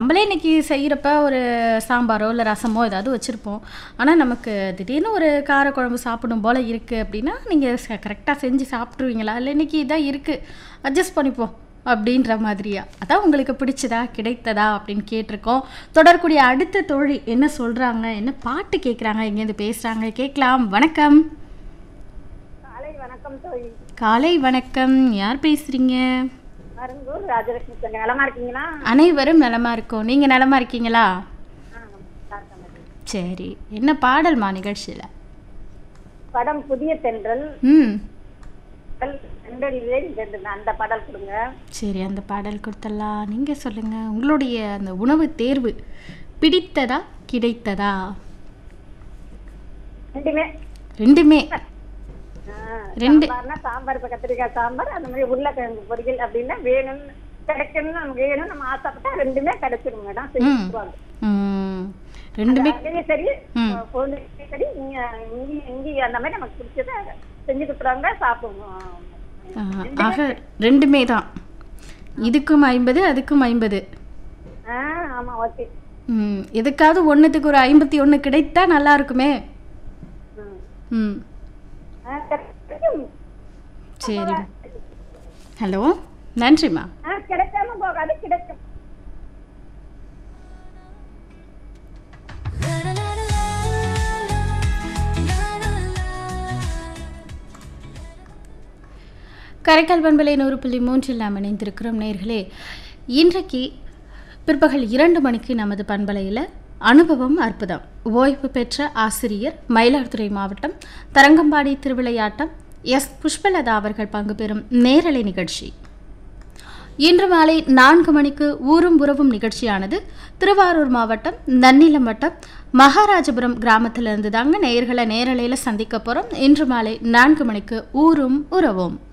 நம்மளே இன்னைக்கு செய்கிறப்ப ஒரு சாம்பாரோ இல்லை ரசமோ ஏதாவது வச்சுருப்போம் ஆனால் நமக்கு திடீர்னு ஒரு காரக்குழம்பு சாப்பிடும் போல் இருக்குது அப்படின்னா நீங்கள் கரெக்டாக செஞ்சு சாப்பிட்ருவீங்களா இல்லை இன்னைக்கு இதான் இருக்குது அட்ஜஸ்ட் பண்ணிப்போம் அப்படின்ற மாதிரியா அதான் உங்களுக்கு பிடிச்சதா கிடைத்ததா அப்படின்னு கேட்டிருக்கோம் தொடரக்கூடிய அடுத்த தோழி என்ன சொல்கிறாங்க என்ன பாட்டு கேட்குறாங்க எங்கேருந்து பேசுகிறாங்க கேட்கலாம் வணக்கம் காலை வணக்கம் தோழி காலை வணக்கம் யார் பேசுகிறீங்க மருங்கூர் ராஜலட்சுமி சொன்ன நலமா இருக்கீங்களா அனைவரும் நலமா இருக்கோம் நீங்கள் நலமா இருக்கீங்களா ஆ, நல்லா இருக்கேன். சரி என்ன பாடல்மா நிகழ்ச்சியில் படம் புதிய தென்றல் ம் தென்றலிலே இந்த- அந்த பாடல் கொடுங்க சரி அந்த பாடல் கொடுத்தலாம் நீங்கள் சொல்லுங்கள் உங்களுடைய அந்த உணவு தேர்வு பிடித்ததா கிடைத்ததா ரெண்டுமே ரெண்டுமே ஆ, ரெண்டு. சாம்பார்னா சாம்பார் இப்ப கத்திரிக்காய் சாம்பார் அந்த மாதிரி உருளைக்கிழங்கு பொரியல் அப்படின்னா வேணும்னு கிடைக்கணும்னு நமக்கு வேணும் நம்ம ஆசைப்பட்டா ரெண்டுமே கிடைச்சிரும் மேடம் செஞ்சு ம். கொடுப்பாங்க. ம், ரெண்டுமே அங்கேயும் சரி ம். குழந்தைக்கும் சரி இங்க இங்க இங்க அந்த மாதிரி நமக்கு பிடிச்சத செஞ்சு கொடுக்குறாங்க சாப்பிடுவோம் ஆ, ஆக ரெண்டுமே தான் இதுக்கும் ஐம்பது அதுக்கும் ஐம்பது ஆ ஆமா ஓகே ம் எதுக்காவது ஒன்றுத்துக்கு ஒரு ஐம்பத்தி ஒன்று கிடைத்தா நல்லா இருக்குமே ம் ம் ஆ, கிடைக்கும். சரி ஹலோ நன்றிம்மா ஆ, கிடைக்காம போகாது கிடைக்கும் கரைக்கால் பண்பலை நூறு புள்ளி மூன்றில் நாம் இணைந்திருக்கிறோம் நேர்களே இன்றைக்கு பிற்பகல் இரண்டு மணிக்கு நமது பண்பலையில் அனுபவம் அற்புதம் ஓய்வு பெற்ற ஆசிரியர் மயிலாடுதுறை மாவட்டம் தரங்கம்பாடி திருவிளையாட்டம் எஸ் புஷ்பலதா அவர்கள் பங்கு பெறும் நேரலை நிகழ்ச்சி இன்று மாலை நான்கு மணிக்கு ஊரும் உறவும் நிகழ்ச்சியானது திருவாரூர் மாவட்டம் நன்னிலம் வட்டம் மகாராஜபுரம் கிராமத்திலிருந்து தாங்க நேயர்களை நேரலையில் சந்திக்க போகிறோம் இன்று மாலை நான்கு மணிக்கு ஊரும் உறவும்